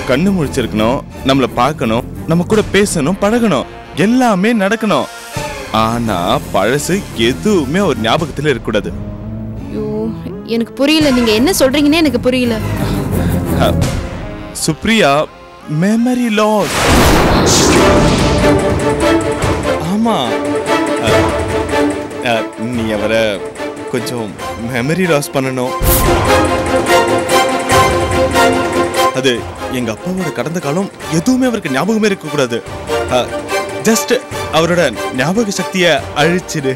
கண்ணு முழிச்சிருக்கணும் நம்மள பார்க்கணும் நம்ம கூட பேசணும் பழகணும் எல்லாமே நடக்கணும் ஆனா பழசு எதுவுமே ஒரு ஞாபகத்துல இருக்கக்கூடாது ஐயோ எனக்கு புரியல நீங்க என்ன சொல்றீங்கன்னே எனக்கு புரியல சுப்ரியா மெமரி லாஸ் ஆமா அஹ், அஹ், நீ அவரை கொஞ்சம் மெமரி லாஸ் பண்ணணும் அது எங்க அப்பாவோட கடந்த காலம் எதுவுமே அவருக்கு ஞாபகமே இருக்க கூடாது ஜஸ்ட் அவரோட ஞாபக சக்தியை அழிச்சிடு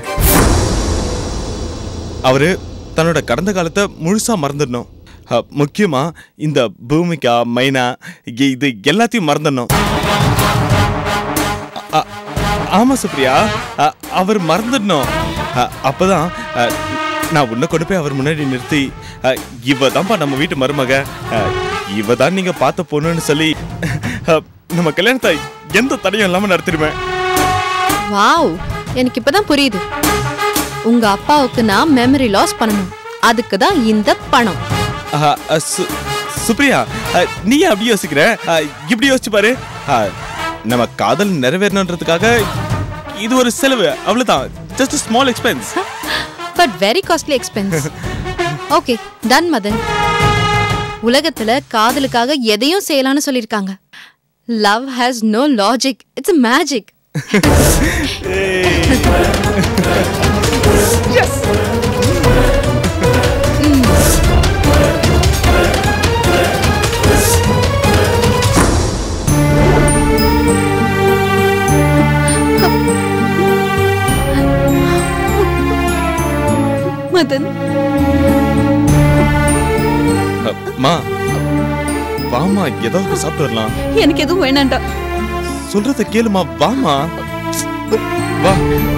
அவரு தன்னோட கடந்த காலத்தை முழுசா மறந்துடணும் அஹ், முக்கியமா இந்த பூமிகா மைனா இ- இது எல்லாத்தையும் மறந்துடணும் அ- அ- ஆமா சுப்ரியா அ- அவர் மறந்துடணும் அ- அப்பதான் அ, நான் உன்னை கொண்டு போய் அவர் முன்னாடி நிறுத்தி அ, இவ தான்ப்பா நம்ம வீட்டு மருமக அ, இவ தான் நீங்க பார்த்த பொண்ணுன்னு சொல்லி அ, நம்ம கல்யாணத்தை எந்த தடையும் இல்லாம நடத்திடுவேன் வாவ் எனக்கு இப்பதான் புரியுது உங்க அப்பாவுக்கு நான் மெமரி லாஸ் பண்ணணும் அதுக்கு தான் இந்த பணம் ஆஹா, அ, சு- சுப்ரியா அ, நீ ஏன் அப்படி யோசிக்கிற அ, இப்படி யோசிச்சு பாரு அ, நம்ம காதல் நிறைவேறணுன்றதுக்காக இது ஒரு செலவு அவ்வளவுதான் just small expense but very costly expense okay done Madan உலகத்துல காதலுக்காக எதையும் செய்யலாம்னு சொல்லிருக்காங்க love has no logic it's magic Madan மா வாமா ஏதாவது சாப்பிட்டு வரலாம் எனக்கு எதுவும் வேணாண்டா சொல்றத கேளுமா வாமா வா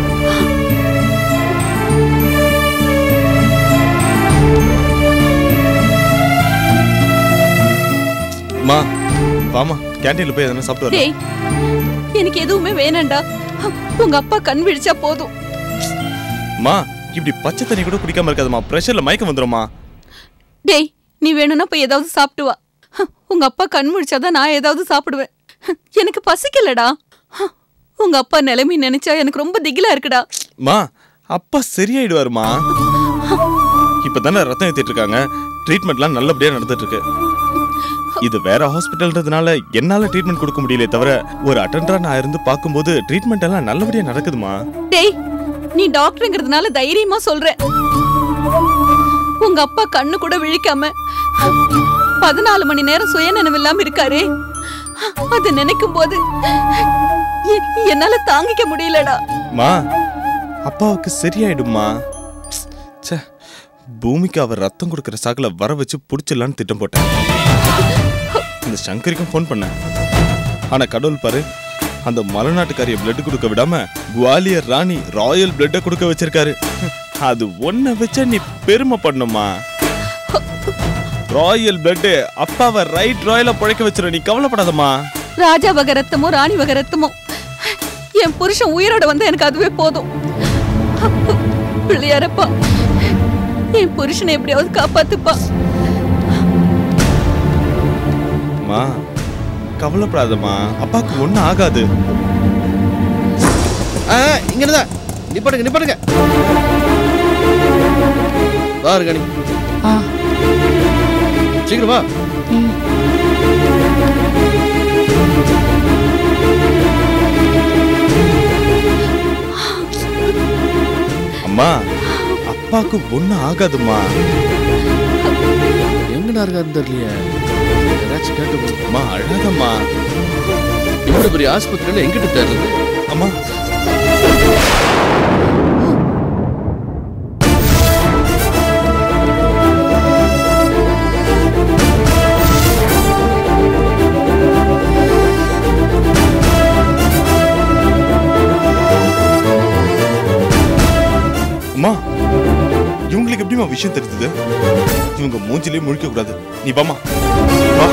மா வாமா கேண்டீன்ல போய் எதனா சாப்பிட்டு வரலாம் டேய் எனக்கு எதுவுமே வேணாம்டா உங்க அப்பா கண் விழிச்சா போதும் மா இப்படி பச்சை தண்ணி கூட குடிக்காம இருக்காதுமா பிரஷர்ல மயக்கம் வந்துருமா டேய் நீ வேணும்னா போய் ஏதாவது சாப்பிட்டு வா உங்க அப்பா கண் முழிச்சாதான் நான் ஏதாவது சாப்பிடுவேன் எனக்கு பசிக்கலடா உங்க அப்பா நிலைமை நினைச்சா எனக்கு ரொம்ப திகிலா இருக்குடா மா அப்பா சரியாயிடுவாருமா இப்பதானே ரத்தம் ஏத்திட்டு இருக்காங்க ட்ரீட்மெண்ட்லாம் நல்லபடியா நடந்துட்டு இருக்கு இது வேற ஹாஸ்பிட்டல்ன்றதுனால என்னால ட்ரீட்மெண்ட் கொடுக்க முடியல தவிர ஒரு அட்டெண்டரா நான் இருந்து பார்க்கும்போது ட்ரீட்மெண்ட் எல்லாம் நல்லபடியா நடக்குதுமா டேய் நீ டாக்டருங்கிறதுனால தைரியமா சொல்ற உங்க அப்பா கண்ணு கூட விழிக்காம பதினாலு மணி நேரம் சுயநினைவு இல்லாம இருக்காரே அது நினைக்கும் போது எ- என்னால தாங்கிக்க முடியலடா மா அப்பாவுக்கு சரியாயிடுமா ச்சே பூமிக்கு அவர் ரத்தம் கொடுக்குற சாக்குல வர வச்சு புடிச்சிடலான்னு திட்டம் போட்டேன் இந்த சங்கரிக்கும் ஃபோன் பண்ணேன் ஆனா கடவுள் பாரு அந்த மலைநாட்டுக்காரிய பிளட் கொடுக்க விடாம குவாலியர் ராணி ராயல் பிளட்டை கொடுக்க வச்சிருக்காரு அது ஒன்ன வச்சா நீ பெருமை பண்ணுமா ராயல் பிளட் அப்பாவை ரைட் ராயலா பிழைக்க வச்சிரும் நீ கவலைப்படாதம்மா ராஜா வக ரத்தமோ ராணி வக ரத்தமோ என் புருஷன் உயிரோட வந்து எனக்கு அதுவே போதும் பிள்ளையாரப்பா என் புருஷனை எப்படியாவது காப்பாத்துப்பா அம்மா கவலைப்படாதம்மா அப்பாவுக்கு ஒன்றும் ஆகாது ஆ இங்க தான் நிப்பாட்டுங்க நிப்பாட்டுங்க பாருங்க நீ சீக்கிரம் வா அம்மா அப்பாவுக்கு ஒன்றும் ஆகாதும்மா எங்கடா இருக்காருன்னு தெரியலையே ஏதாச்சும் கேட்டு போ. அம்மா அழாதம்மா இவ்வளவு பெரிய ஆஸ்பத்திரியில எங்கிட்ட தேடுறது அம்மா அம்மா இவங்களுக்கு எப்படிம்மா விஷயம் தெரிஞ்சது இவங்க மூஞ்சிலே முழிக்க கூடாது நீ வாமா வா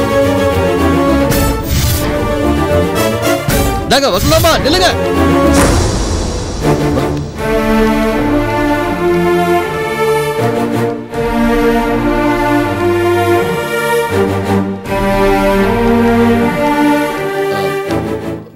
தாங்க வசலாமா நில்லுங்க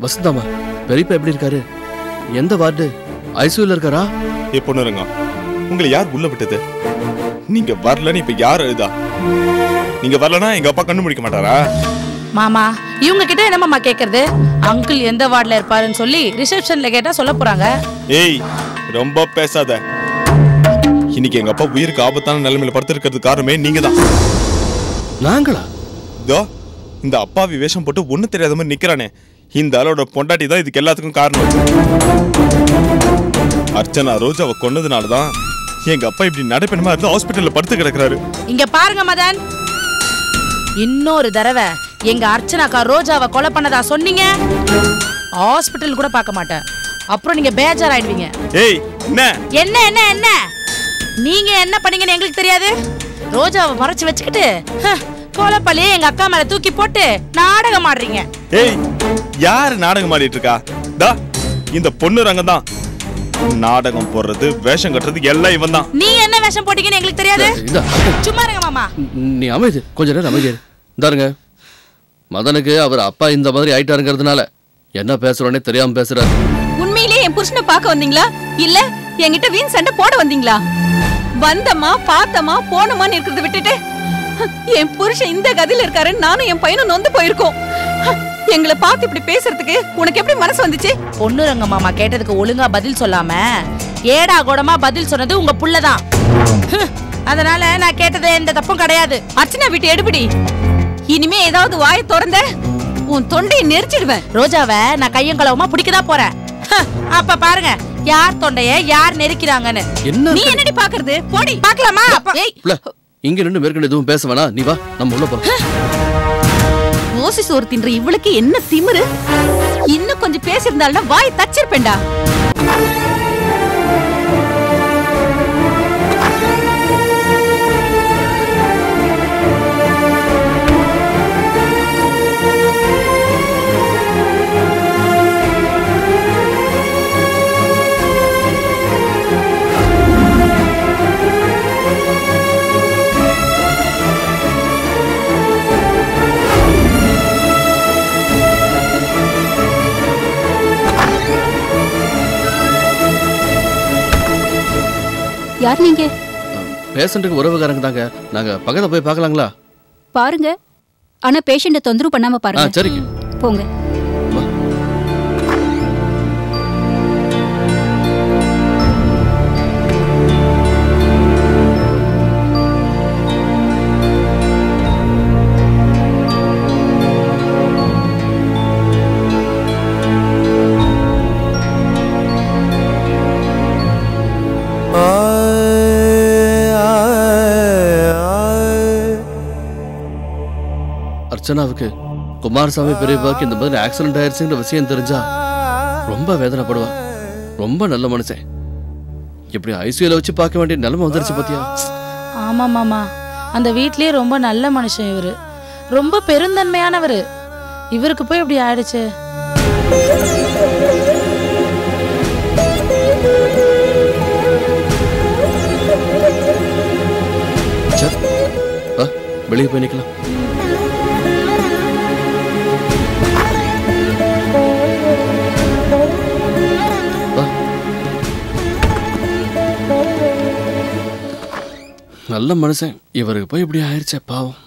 வசந்தாமா பெரியப்பா எப்படி இருக்காரு எந்த வார்டு ஐசியூல இருக்காரா ஏ பொண்ணுரங்க உங்களை யார் உள்ள விட்டது நீங்க வரலன்னு இப்ப யார் அழுதா நீங்க வரலனா எங்க அப்பா கண்ணு முடிக்க மாட்டாரா மாமா இவங்க கிட்ட என்னமாமா கேக்குறது அங்கிள் எந்த வார்டுல இருப்பாருன்னு சொல்லி ரிசப்ஷன்ல கேட்டா சொல்ல போறாங்க ஏய் ரொம்ப பேசாத இன்னைக்கு எங்க அப்பா உயிருக்கு ஆபத்தான நிலைமையில படுத்திருக்கிறது காரணமே நீங்க தான் நாங்களா இதோ இந்த அப்பாவி வேஷம் போட்டு ஒண்ணு தெரியாத மாதிரி நிக்கிறானே இந்த ஆளோட பொண்டாட்டி தான் இதுக்கு எல்லாத்துக்கும் காரணம் அர்ச்சனா ரோஜ் அவ கொன்னதுனால தான் எங்க அப்பா இப்படி நடைபெணமா இருந்து ஹாஸ்பிட்டல்ல படுத்து கிடக்குறாரு இங்க பாருங்க மதன் இன்னொரு தடவை எங்க அர்ச்சனாக்கா ரோஜாவை கொலை பண்ணதா சொன்னீங்க ஹாஸ்பிட்டல் கூட பார்க்க மாட்டேன் அப்புறம் நீங்க பேஜார் ஆயிடுவீங்க ஏய் என்ன என்ன என்ன என்ன நீங்க என்ன பண்ணீங்கன்னு எங்களுக்கு தெரியாது ரோஜாவை மறைச்சு வச்சுக்கிட்டு ஹ, கொலை பழிய எங்க அக்கா மேல தூக்கி போட்டு நாடகம் ஆடுறீங்க ஏய் யாரு நாடகம் ஆடிட்டு இருக்கா டா இந்த பொண்ணு ரங்கம் தான் நாடகம் போடுறது வேஷம் கட்டுறது எல்லாம் இவன் தான் நீங்க என்ன வேஷம் போட்டீங்கன்னு எங்களுக்கு தெரியாது இந்த சும்மா இருங்க மாமா நீ அமைதி கொஞ்ச நேரம் அமைதியாரு இந்தாருங்க மதனுக்கு அவர் அப்பா இந்த மாதிரி ஆயிட்டாருங்கிறதுனால என்ன பேசுறோன்னே தெரியாம பேசுறாரு உண்மையிலேயே என் புருஷனை பார்க்க வந்தீங்களா இல்ல என்கிட்ட வீண் சண்டை போட வந்தீங்களா வந்தமா பார்த்தமா போனமான்னு இருக்கிறத விட்டுட்டு என் புருஷன் இந்த கதியில இருக்காருன்னு நானும் என் பையனும் நொந்து போயிருக்கோம் எங்களை பார்த்து இப்படி பேசுறதுக்கு உனக்கு எப்படி மனசு வந்துச்சு பொண்ணு ரங்க மாமா கேட்டதுக்கு ஒழுங்கா பதில் சொல்லாம ஏடா கூடமா பதில் சொன்னது உங்க புள்ளதான் ஹ், அதனால நான் கேட்டது எந்த தப்பும் கிடையாது அர்ச்சனா விட்டு எடுபடி இனிமே ஏதாவது வாயை திறந்த உன் தொண்டையை நெரிச்சிடுவேன் ரோஜாவை நான் கையும் களவுமா பிடிக்கதான் போறேன் ஹ், அப்ப பாருங்க யார் தொண்டைய யார் நெருக்கிறாங்கன்னு என்ன நீ என்னடி பாக்குறது போடி பாக்கலாமா அப்ப- ஏய் புள்ள, இங்க நின்று மேற்கொண்டு எதுவும் பேச வேணாம் நீ வா நம்ம உள்ள போறோம் ஓசி சோறு தின்ற இவளுக்கு என்ன திமிரு இன்னும் கொஞ்சம் பேசியிருந்தாள்னா வாய் தச்சிருப்பேன்டா யார் நீங்க பேஷண்ட்டுக்கு உறவுக்காரங்க தாங்க நாங்க பக்கத்துல போய் பார்க்கலாங்களா பாருங்க ஆனா பேஷண்ட தொந்தரவு பண்ணாம ஆ பாருங்க சரிங்க போங்க வா. அர்ச்சனாவுக்கு குமாரசாமி பெரியப்பாக்கு இந்த மாதிரி ஆக்சிடென்ட் ஆயிடுச்சுங்கிற விஷயம் தெரிஞ்சா ரொம்ப வேதனைப்படுவா ரொம்ப நல்ல மனுஷன் இப்படி ஐசியூல வச்சு பார்க்க வேண்டிய நிலைமை வந்துருச்சு பாத்தியா ஆமா மாமா அந்த வீட்லயே ரொம்ப நல்ல மனுஷன் இவரு ரொம்ப பெருந்தன்மையானவர் இவருக்கு போய் இப்படி ஆயிடுச்சு சரி வா வெளியே போய் நிக்கலாம் வா. நல்ல மனுஷன் இவருக்கு போய் இப்படி ஆயிடுச்சே பாவம்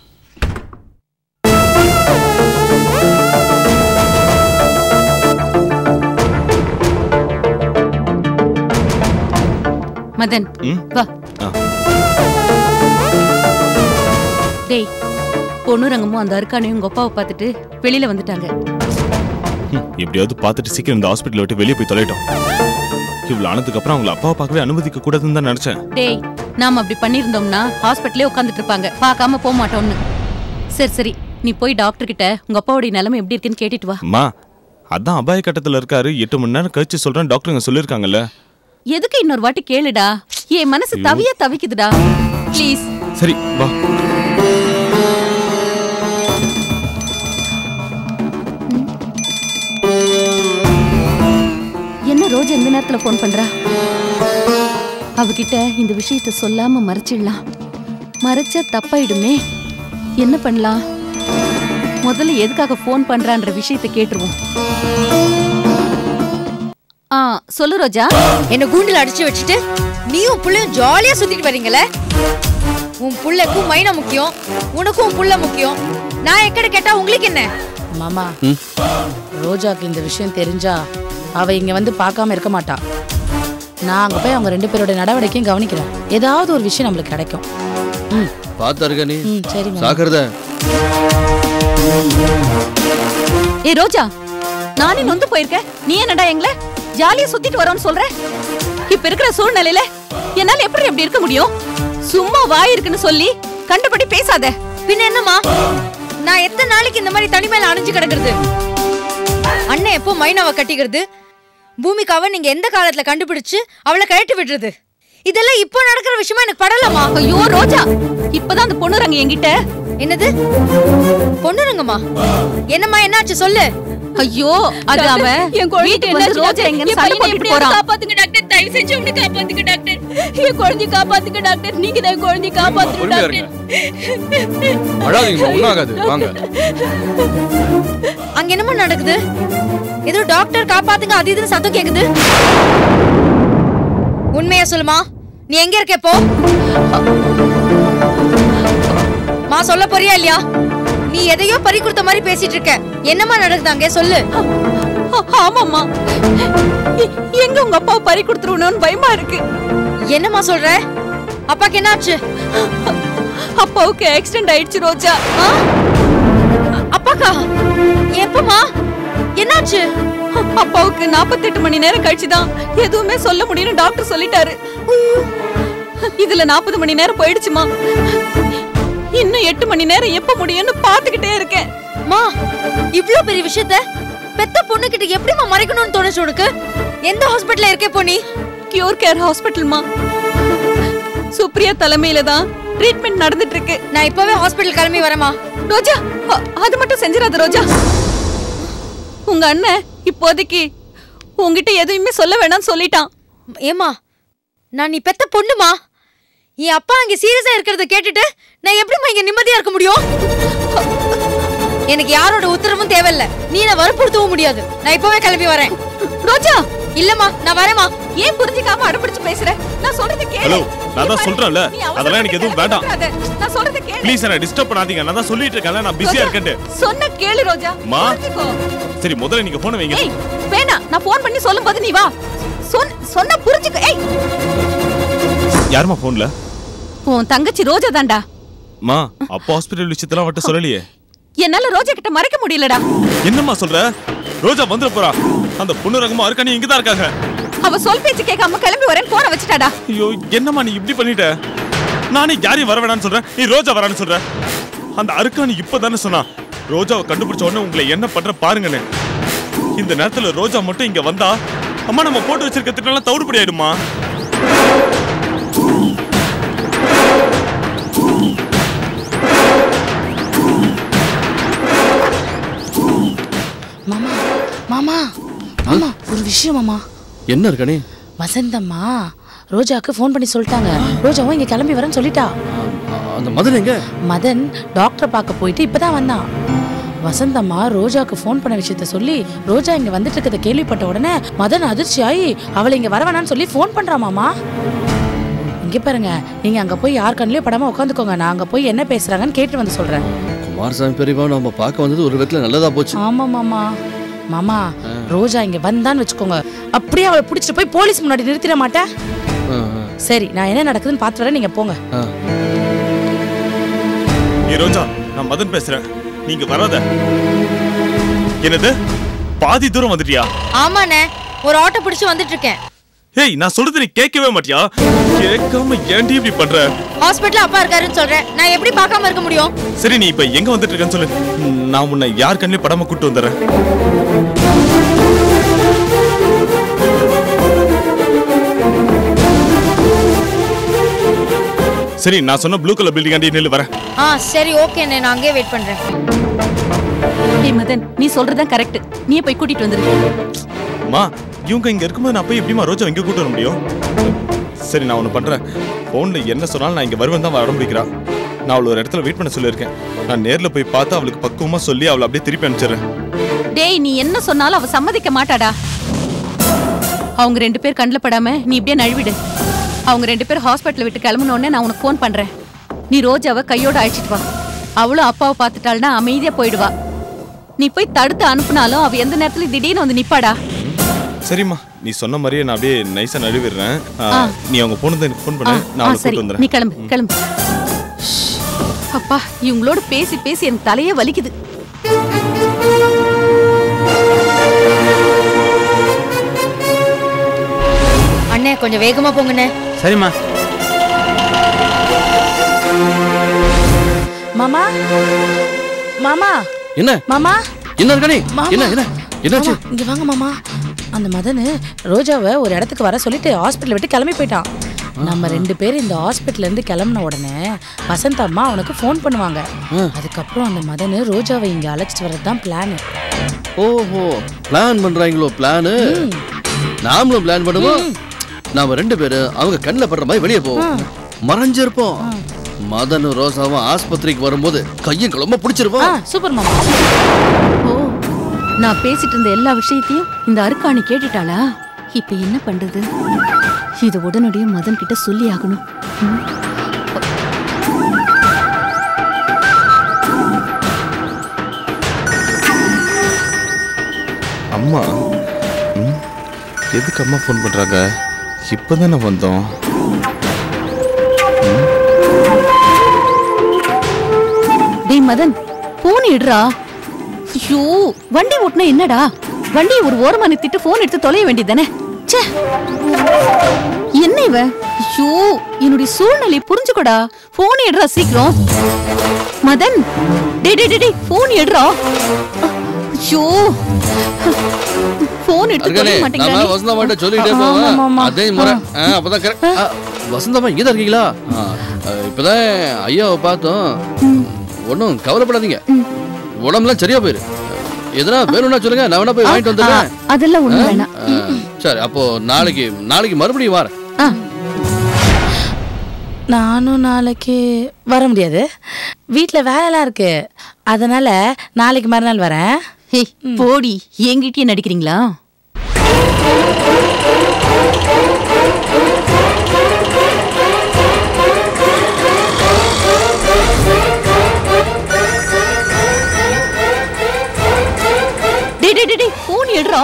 மதன் ம்? வா ஆ. டேய் பொண்ணு ரங்கமும் அந்த அருக்கானையும் உங்க அப்பாவை பார்த்துட்டு வெளியில வந்துட்டாங்க ஹம், எப்படியாவது பார்த்துட்டு சீக்கிரம் இந்த ஹாஸ்பிட்டல் விட்டு வெளியே போய் தொலைட்டோம் இவ்வளவு ஆனதுக்கு அப்புறம் அவங்கள அப்பாவை பார்க்கவே அனுமதிக்க கூடாதுன்னு தான் நினைச்சேன் டேய் நாம அப்படி பண்ணியிருந்தோம்னா ஹாஸ்பிட்டலே உட்காந்துட்டு இருப்பாங்க பார்க்காம போக மாட்டோம்னு சரி சரி நீ போய் டாக்டர் கிட்ட உங்க அப்பாவுடைய நிலைமை எப்படி இருக்குன்னு கேட்டுட்டு வா அம்மா அதான் அபாய கட்டத்துல இருக்காரு எட்டு மணி நேரம் கழிச்சு சொல்றேன் டாக்டருங்க சொல்லியிருக்காங்கல்ல எதுக்கு இன்னொரு வாட்டி கேளுடா என் மனசு தவிய தவிக்குதுடா ப்ளீஸ் சரி வா என்ன ரோஜா இந்த நேரத்துல ஃபோன் பண்றா அவகிட்ட இந்த விஷயத்த சொல்லாம மறைச்சிடலாம் மறைச்சா தப்பாயிடுமே என்ன பண்ணலாம் முதல்ல எதுக்காக ஃபோன் பண்றான்ற விஷயத்த கேட்டுருவோம் ஆ சொல்லு ரோஜா என்ன கூண்டில் அடிச்சு வச்சுட்டு நீயும் புள்ளையும் ஜாலியா சுத்திட்டு வரீங்களே உன் புள்ளைக்கும் மைனா முக்கியம் உனக்கும் உன் புள்ள முக்கியம் நான் எக்கட கேட்டா உங்களுக்கு என்ன மாமா ம். ரோஜாக்கு இந்த விஷயம் தெரிஞ்சா அவ இங்க வந்து பார்க்காம இருக்க மாட்டா நான் அங்க போய் அவங்க ரெண்டு பேரோட நடவடிக்கையும் கவனிக்கிறேன் ஏதாவது ஒரு விஷயம் நம்மளுக்கு கிடைக்கும் ம் பார்த்தா இருக்க நீ ம் சரி மாமா. சாக்கிறத ஏ ரோஜா நானே நொந்து போயிருக்கேன் நீ என்னடா எங்கள ஜாலியா சுத்திட்டு வரோன்னு சொல்ற இப்ப இருக்கிற சூழ்நிலையில என்னால எப்படி இப்படி இருக்க முடியும் சும்மா வாய் இருக்குன்னு சொல்லி கண்டபடி பேசாத பின்ன என்னம்மா நான் எத்தனை நாளைக்கு இந்த மாதிரி தனிமையில அணைஞ்சு கிடக்குறது அண்ணன் எப்போ மைனாவை கட்டிக்கிறது பூமிக்காவை நீங்க எந்த காலத்துல கண்டுபிடிச்சு அவளை கழட்டி விடுறது இதெல்லாம் இப்போ நடக்கிற விஷயமா எனக்கு படலாமா ஐயோ ரோஜா இப்பதான் அந்த பொண்ணுறாங்க என்கிட்ட என்னது பொண்ணுருங்கம்மா என்னம்மா என்னாச்சு சொல்லு ஐயோ அது அவன் என் குழந்தைக்கு வீட்டுக்கு வந்து என்னாச்சு ரோஜா டாக்டர்? எங்கன்னு என் சண்டை பையனை போட்டுட்டு எப்படியாவது போறான் காப்பாத்துங்க டாக்டர் தயவு செஞ்சு அவனை காப்பாத்துங்க டாக்டர் என் குழந்தைய காப்பாத்துங்க டாக்டர் நீங்க தான் என் குழந்தைய காப்பாத்துங்க பொறுமையா டாக்டர் இருங்க அழாதீங்கம்மா ஒன்றும் ஆகாது வாங்க அங்க என்னம்மா நடக்குது ஏதோ டாக்டர் காப்பாத்துங்க அது இதுன்னு சத்தம் கேக்குது உண்மையா சொல்லுமா நீ எங்க இருக்க இப்போ மா சொல்ல போறியா இல்லையா நீ எதையோ பறி கொடுத்த மாதிரி பேசிட்டு இருக்க என்னம்மா நடக்குது அங்க சொல்லு ஆ- ஆமாம்மா எ- எங்க உங்க அப்பாவை பறி கொடுத்துருவணும்னு பயமா இருக்கு என்னம்மா சொல்ற அப்பாக்கு என்னாச்சு அப்பாவுக்கு ஆக்சிடென்ட் ஆயிடுச்சு ரோஜா ஆ? அப்பாக்கா எப்பமா என்னாச்சு அப்பாவுக்கு 48 மணி நேரம் கழிச்சுதான் எதுவுமே சொல்ல முடியும்னு டாக்டர் சொல்லிட்டாரு இதுல 40 மணி நேரம் போயிடுச்சுமா இன்னும் எட்டு மணி நேரம் எப்ப முடியும்னு பாத்துக்கிட்டே இருக்கேன் மா இவ்ளோ பெரிய விஷயத்த பெத்த பொண்ணு கிட்ட எப்படிமா மறைக்கணும்னு தோணுச்சு உனக்கு எந்த ஹாஸ்பிடல்ல இருக்கே பொண்ணி கியூர் கேர் ஹாஸ்பிட்டல்மா சுப்ரியா தலைமையில தான் ட்ரீட்மெண்ட் நடந்துட்டு இருக்கு நான் இப்பவே ஹாஸ்பிடல் கிளம்பி வரேமா ரோஜா அ- அது மட்டும் செஞ்சிடாத ரோஜா உங்க அண்ணன் இப்போதைக்கு உங்ககிட்ட எதுவுமே சொல்ல வேணாம்னு சொல்லிட்டான் ஏமா நான் நீ பெத்த பொண்ணுமா என் அப்பா அங்க சீரியஸா இருக்கிறத கேட்டுட்டு நான் எப்படிம்மா இங்க நிம்மதியா இருக்க முடியும் எனக்கு யாரோட உத்தரவும் தேவையில்ல நீ நான் வற்புறுத்தவும் முடியாது நான் இப்பவே கிளம்பி வரேன் ரோஜா இல்லம்மா நான் வரேம்மா ஏன் புரிஞ்சுக்காம அடம்பிடிச்சு பேசுற நான் சொல்றத கேளு ஹலோ, நான் தான் நீ சொல்றேன்ல, நீ அவசரப்பட்டு அதெல்லாம் எனக்கு எதுவும் வேண்டாம். கேட்காத. நான் சொல்றத கேளு ப்ளீஸ் என்ன டிஸ்டர்ப் பண்ணாதீங்க நான் தான் சொல்லிட்டு இருக்கேன்ல நான் பிஸியா ரோஜா, இருக்கேன்ட்டு சொன்ன கேளு ரோஜா மா. புரிஞ்சுக்கோ. சரி முதல்ல நீங்க போன வைங்க ஏய் வேணாம் நான் ஃபோன் பண்ணி சொல்லும்போது நீ வா சொன் சொன்னா புரிஞ்சுக்கோ ஏய் யாரும்மா போன்ல உன் தங்கச்சி ரோஜா தான்டா மா அப்பா ஹாஸ்பிடல் விஷயத்தெல்லாம் அவட்ட சொல்லலையே என்னால ரோஜா கிட்ட மறைக்க முடியலடா என்னம்மா சொல்ற ரோஜா வந்துட போறா அந்த பொண்ணு ரகமா அருக்காணி இங்க தான் இருக்காங்க அவ சொல் பேச்சு கேட்காம கிளம்பி வரேன்னு போன வச்சுட்டாடா ஐயோ என்னம்மா நீ இப்படி பண்ணிட்ட நானே யாரையும் வர வேணாம்னு சொல்றேன் நீ ரோஜா வரான்னு சொல்ற அந்த அருக்காணி இப்பதானே சொன்னா ரோஜாவை கண்டுபிடிச்ச உடனே உங்களை என்ன பண்ற பாருங்கன்னு இந்த நேரத்துல ரோஜா மட்டும் இங்க வந்தா அம்மா நம்ம போட்டு வச்சிருக்க திட்டம்லாம் தவிடுபடி ஆயிடுமா மாமா மாமா மாமா ஒரு விஷயம் மாமா என்ன இருக்கணே வசந்தம்மா ரோஜாக்கு ஃபோன் பண்ணி சொல்லிட்டாங்க ரோஜாவும் இங்க கிளம்பி வரேன்னு சொல்லிட்டா அந்த மதன் எங்க மதன் டாக்டரை பார்க்க போயிட்டு இப்பதான் வந்தான் வசந்தம்மா ரோஜாக்கு ஃபோன் பண்ண விஷயத்த சொல்லி ரோஜா இங்க வந்துட்டு இருக்கத கேள்விப்பட்ட உடனே மதன் அதிர்ச்சி ஆகி அவளை இங்க வர வேணாம்னு சொல்லி ஃபோன் பண்றா மாமா இங்க பாருங்க நீங்க அங்க போய் யார் கண்ணிலயும் படாம உட்காந்துக்கோங்க நான் அங்க போய் என்ன பேசுறாங்கன்னு கேட்டு வந்து சொல்றேன் குமாரசாமி பெரியவா நம்ம பார்க்க வந்தது ஒரு விதத்துல நல்லதா போச்சு ஆமா மாமா மாமா ரோஜா இங்க வந்தான்னு வச்சுக்கோங்க அப்படியே அவளை பிடிச்சிட்டு போய் போலீஸ் முன்னாடி நிறுத்திட மாட்டேன் ஆ, ஆ, சரி நான் என்ன நடக்குதுன்னு பார்த்து வரேன் நீங்க போங்க ஆ. ஏ ரோஜா நான் மதன் பேசுறேன் நீங்க வராத என்னது பாதி தூரம் வந்துட்டியா ஆமாண்ணே ஒரு ஆட்டோ பிடிச்சு வந்துட்டு இருக்கேன் ஏய் நான் சொல்றது நீ கேட்கவே மாட்டியா கேட்காம ஏன்டி இப்படி பண்ற ஹாஸ்பிடல்ல அப்பா இருக்காருன்னு சொல்றேன் நான் எப்படி பார்க்காம இருக்க முடியும் சரி நீ இப்ப எங்க வந்துட்டு இருக்கேன்னு சொல்லு நான் உன்னை யார் கண்ணிலே படாம கூட்டு வந்துடுறேன் சரி நான் சொன்ன ப்ளூ கலர் பில்டிங் ஆண்டி நில்லு வரேன் ஆ சரி ஓகேண்ணே நான் அங்கேயே வெயிட் பண்றேன் ஏய் மதன் நீ சொல்றதுதான் கரெக்ட் நீயே போய் கூட்டிட்டு வந்துரு மா இவங்க இங்க இருக்கும்போது நான் போய் எப்படிமா ரோஜா இங்க கூட்டு வர முடியும் சரி நான் ஒன்று பண்றேன் ஃபோன்ல என்ன சொன்னாலும் நான் இங்க வருவேன் தான் வர முடிக்கிறா நான் அவளை ஒரு இடத்துல வெயிட் பண்ண சொல்லியிருக்கேன் நான் நேர்ல போய் பார்த்து அவளுக்கு பக்குவமா சொல்லி அவளை அப்படியே திருப்பி அனுப்பிச்சிடுறேன் டேய் நீ என்ன சொன்னாலும் அவ சம்மதிக்க மாட்டாடா அவங்க ரெண்டு பேர் கண்ணில் படாம நீ இப்படியே நழுவிடு அவங்க ரெண்டு பேர் ஹாஸ்பிட்டல் விட்டு கிளம்புன உடனே நான் உனக்கு ஃபோன் பண்றேன் நீ ரோஜாவை கையோட அழைச்சிட்டு வா அவளும் அப்பாவை பார்த்துட்டாள்னா அமைதியா போயிடுவா நீ போய் தடுத்து அனுப்புனாலும் அவ எந்த நேரத்துல திடீர்னு வந்து நிப்பாடா சரிம்மா நீ சொன்ன மாதிரியே நான் அப்படியே நைஸா நழுவிடுறேன் ஆ, நீ அவங்க போனதை எனக்கு ஃபோன் பண்ணு நான் ஆ, அவளை சரி கூட்டு நீ வந்துடுறேன் கிளம்பு கிளம்பு அப்பா இவங்களோட பேசி பேசி எனக்கு தலையே வலிக்குது அண்ணே கொஞ்சம் வேகமா போங்கண்ணே சரிம்மா மாமா மாமா என்ன மாமா என்ன இருக்கா நீ மாமா. என்ன என்ன என்னாச்சு மாமா, இங்க வாங்க மாமா அந்த மதனு ரோஜாவை ஒரு இடத்துக்கு வர சொல்லிட்டு ஹாஸ்பிட்டல் விட்டு கிளம்பி போயிட்டான் நம்ம ரெண்டு பேரும் இந்த ஹாஸ்பிட்டல்ல இருந்து கிளம்பின உடனே வசந்த் அம்மா அவனுக்கு ஃபோன் பண்ணுவாங்க அதுக்கப்புறம் அந்த மதனு ரோஜாவை இங்க அழைச்சிட்டு வர்றது தான் பிளான் ஓஹோ பிளான் பண்றாங்களோ பிளானு நாமளும் பிளான் பண்ணுவோம் நாம ரெண்டு பேரும் அவங்க கண்ணில் படுற மாதிரி வெளியே போவோம் மறைஞ்சிருப்போம் மதனும் ரோசாவும் ஆஸ்பத்திரிக்கு வரும்போது கையும் குழம்ப பிடிச்சிருப்போம் சூப்பர் மாமா ஓ நான் பேசிட்டு இருந்த எல்லா விஷயத்தையும் இந்த அருக்காணி கேட்டுட்டாளா இப்ப என்ன பண்றது இது உடனடியே மதன் கிட்ட சொல்லி ஆகணும் ம். அம்மா ம், எதுக்கு அம்மா ஃபோன் பண்றாங்க இப்பதானே வந்தோம் டேய் மதன் போன் எடுறா ஐயோ வண்டி ஓட்டுனா என்னடா வண்டியை ஒரு ஓரமா நிறுத்திட்டு போன் எடுத்து தொலைய வேண்டியதானே ச்சே என்ன இவ ஐயோ என்னுடைய சூழ்நிலை புரிஞ்சுக்கோடா போன் எடுறா சீக்கிரம் மதன் டேய் டேய் டேய், டேய் போன் எடுறா ஐயோ போன் எடுத்து அருகானே தொலைய நாம மாட்டேங்கிறானே வசந்தம்மாட்ட சொல்லிட்டே ஆமா, ஆமா, போவேன் ஆமா. அதே முறை ஆ, அப்பதான் கரெக்ட் வசந்தம்மா இங்கே தான் இருக்கீங்களா ஆ, ஆ, இப்பதான் ஐயாவை பார்த்தோம் ஒன்றும் கவலைப்படாதீங்க உடம்புலாம் சரியா போயிரு எதனா வேணும்னா சொல்லுங்க நான் வேணா போய் வாங்கிட்டு வந்துடுறேன் அதெல்லாம் ஒண்ணு வேணாம் ஆ, சரி அப்போ நாளைக்கு நாளைக்கு மறுபடியும் வரேன் ஆ நானும் நாளைக்கு வர முடியாது வீட்டில் வேலைலாம் இருக்கு அதனால நாளைக்கு மறுநாள் வரேன் ஹே போடி என்கிட்டயே நடிக்கிறீங்களா டேய் டேய் டேய், டேய் போன் எடுறா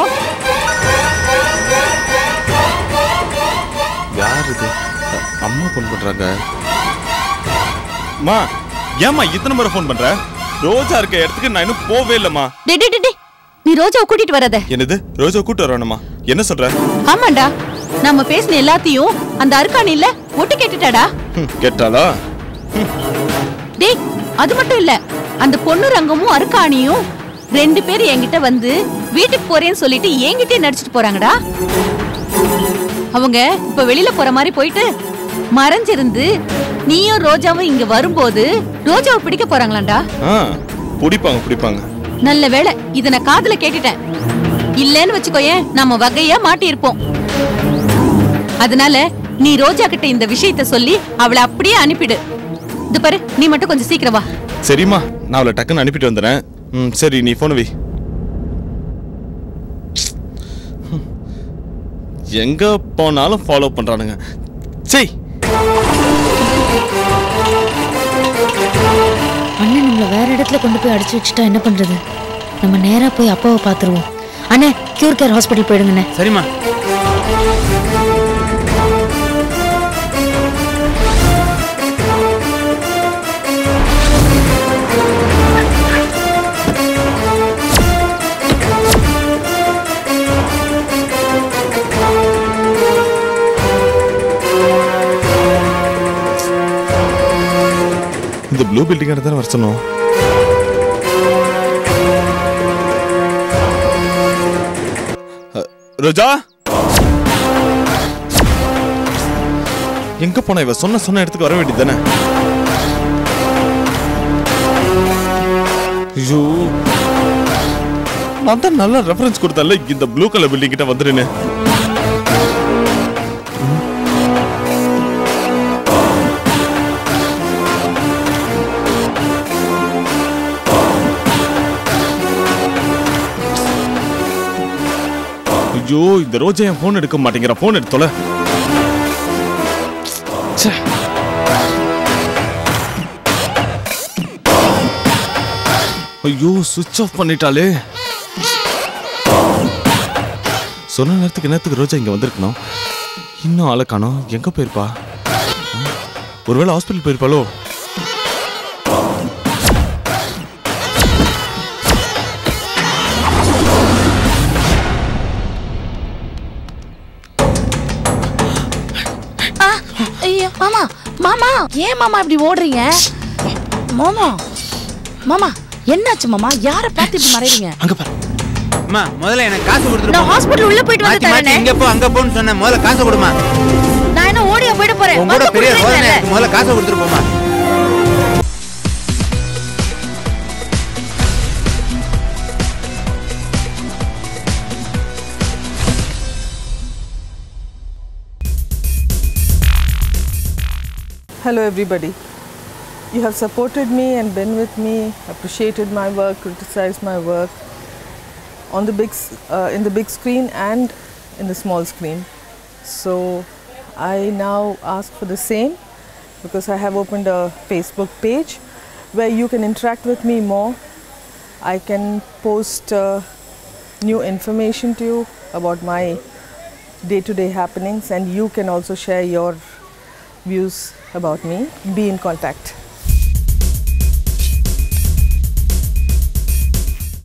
யார் இது அ, அம்மா ஃபோன் பண்றாங்க அம்மா ஏம்மா இத்தனை முறை ஃபோன் பண்ற ரோஜா இருக்க இடத்துக்கு நான் இன்னும் போவே இல்லம்மா டேய் டேய் டேய், டேய் நீ ரோஜாவை கூட்டிட்டு வராத என்னது ரோஜா கூட்டு வரணுமா என்ன சொல்ற ஆமாண்டா நம்ம பேசின எல்லாத்தையும் அந்த அருக்காணி இல்ல ஒட்டு கேட்டுட்டாடா ம், கேட்டாளா டேய் அது மட்டும் இல்ல அந்த பொண்ணு ரங்கமும் அருக்காணியும் ரெண்டு பேர் என்கிட்ட வந்து வீட்டுக்கு போறேன்னு சொல்லிட்டு என்கிட்டயே நடிச்சிட்டு போறாங்கடா அவங்க இப்ப வெளியில போற மாதிரி போயிட்டு மறைஞ்சிருந்து நீயும் ரோஜாவும் இங்க வரும்போது ரோஜாவை பிடிக்க போறாங்களாண்டா ஆ பிடிப்பாங்க பிடிப்பாங்க நல்ல வேளை இத நான் காதுல கேட்டுட்டேன் இல்லன்னு வச்சுக்கோயேன் நம்ம வகையா மாட்டி இருப்போம் அதனால நீ ரோஜா கிட்ட இந்த விஷயத்த சொல்லி அவளை அப்படியே அனுப்பிடு இது பாரு நீ மட்டும் கொஞ்சம் சீக்கிரம் வா சரிம்மா நான் அவளை டக்குன்னு அனுப்பிட்டு வந்துடுறேன் ம் சரி நீ ஃபோன் வை ம். எங்க போனாலும் ஃபாலோ பண்றானுங்க சரி அண்ணன் நம்மள வேற இடத்துல கொண்டு போய் அடிச்சு வச்சுட்டா என்ன பண்றது நம்ம நேரா போய் அப்பாவை பாத்துருவோம் அண்ணே கியூர் கேர் ஹாஸ்பிட்டல் போயிடுங்கண்ணே சரிம்மா இந்த ப்ளூ பில்டிங் தானே வர சொன்னோம் அ, ரோஜா எங்க போன இவ சொன்ன சொன்ன இடத்துக்கு வர வேண்டியது தானே ஐயோ நான் தான் நல்ல ரெஃபரன்ஸ் கொடுத்தல இந்த ப்ளூ கலர் பில்டிங் கிட்ட வந்துருன்னு ஐயோ இந்த ரோஜா என் ஃபோன் எடுக்க மாட்டேங்கிற ஃபோன் எடுத்தோல ஐயோ சுவிட்ச் ஆஃப் பண்ணிட்டாலே சொன்ன நேரத்துக்கு நேரத்துக்கு ரோஜா இங்க வந்திருக்கணும் இன்னும் ஆளை காணோம் எங்க போயிருப்பா ஆ, ஒருவேளை ஹாஸ்பிட்டல் போயிருப்பாளோ ஆ, ஐயோ மாமா மாமா ஏன் மாமா இப்படி ஓடுறீங்க மாமா மாமா என்னாச்சு மாமா யாரை பார்த்து இப்படி மறைறீங்க அங்க பாரு அம்மா முதல்ல எனக்கு காசு கொடுத்துட்டு நான் ஹாஸ்பிடல் உள்ள போயிட்டு வந்து மாத்தி மாத்தி தரேனே இங்க போ அங்க போன்னு சொன்னேன் முதல்ல காசு கொடுமா நான் என்ன ஓடியா போயிட போறேன் உன் கூட வந்து பெரிய கொடுக்குறேன் சோதனை இருக்கு. முதல்ல காசை கொடுத்துட்டு போமா Hello, everybody. You have supported me and been with me, appreciated my work, criticized my work on the big, s- uh, in the big screen and in the small screen. So I now ask for the same because I have opened a Facebook page where you can interact with me more. I can post uh, new information to you about my day to day happenings, and you can also share your views about me. Be in contact.